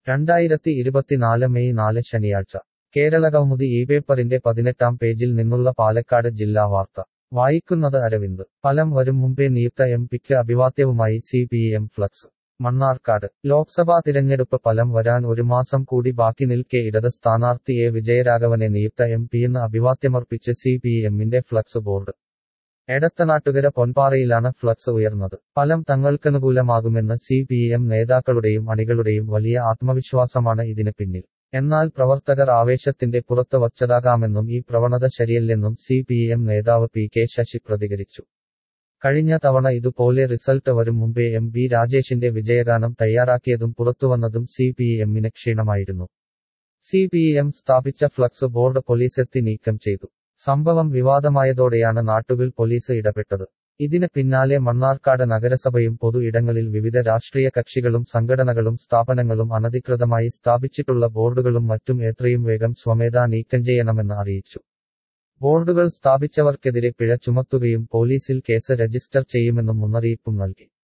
രണ്ടായിരത്തി ഇരുപത്തിനാല് മെയ് നാല് ശനിയാഴ്ച കേരളകൗമുദി ഈ പേപ്പറിന്റെ പതിനെട്ടാം പേജിൽ നിന്നുള്ള പാലക്കാട് ജില്ലാ വാർത്ത വായിക്കുന്നത് അരവിന്ദ് ഫലം വരും മുമ്പേ നിയുക്ത എം പിക്ക് അഭിവാദ്യവുമായി C P M flex Mannarkkad Lok Sabha തിരഞ്ഞെടുപ്പ് ഫലം വരാൻ ഒരു മാസം കൂടി ബാക്കി നിൽക്കെ ഇടത് സ്ഥാനാർത്ഥി എ വിജയരാഘവനെ നിയുക്ത എം പിയെന്ന് അഭിവാദ്യമർപ്പിച്ച് സി പി എമ്മിന്റെ ഫ്ലക്സ് ബോർഡ് എടത്തനാട്ടുകര പൊൻപാറയിലാണ് ഫ്ലക്സ് ഉയർന്നത് ഫലം തങ്ങൾക്കനുകൂലമാകുമെന്ന് സി പി എം നേതാക്കളുടെയും അണികളുടെയും വലിയ ആത്മവിശ്വാസമാണ് ഇതിന് പിന്നിൽ എന്നാൽ പ്രവർത്തകർ ആവേശത്തിന്റെ പുറത്ത് വച്ചതാകാമെന്നും ഈ പ്രവണത ശരിയല്ലെന്നും സി പി എം നേതാവ് പി കെ ശശി പ്രതികരിച്ചു കഴിഞ്ഞ തവണ ഇതുപോലെ റിസൾട്ട് വരും മുമ്പേ എം ബി രാജേഷിന്റെ വിജയഗാനം തയ്യാറാക്കിയതും പുറത്തുവന്നതും സി പി എമ്മിന് ക്ഷീണമായിരുന്നു സി പി എം സ്ഥാപിച്ച ഫ്ലക്സ് ബോർഡ് പോലീസെത്തി നീക്കം ചെയ്തു സംഭവം വിവാദമായതോടെയാണ് നാട്ടുവിൽ പോലീസ് ഇടപെട്ടത് ഇതിന് പിന്നാലെ മണ്ണാർക്കാട് നഗരസഭയും പൊതു ഇടങ്ങളിൽ വിവിധ രാഷ്ട്രീയ കക്ഷികളും സംഘടനകളും സ്ഥാപനങ്ങളും അനധികൃതമായി സ്ഥാപിച്ചിട്ടുള്ള ബോർഡുകളും മറ്റും എത്രയും വേഗം സ്വമേധാ നീക്കം ചെയ്യണമെന്ന് അറിയിച്ചു ബോർഡുകൾ സ്ഥാപിച്ചവർക്കെതിരെ പിഴ ചുമത്തുകയും പോലീസിൽ കേസ് രജിസ്റ്റർ ചെയ്യുമെന്നും മുന്നറിയിപ്പും നൽകി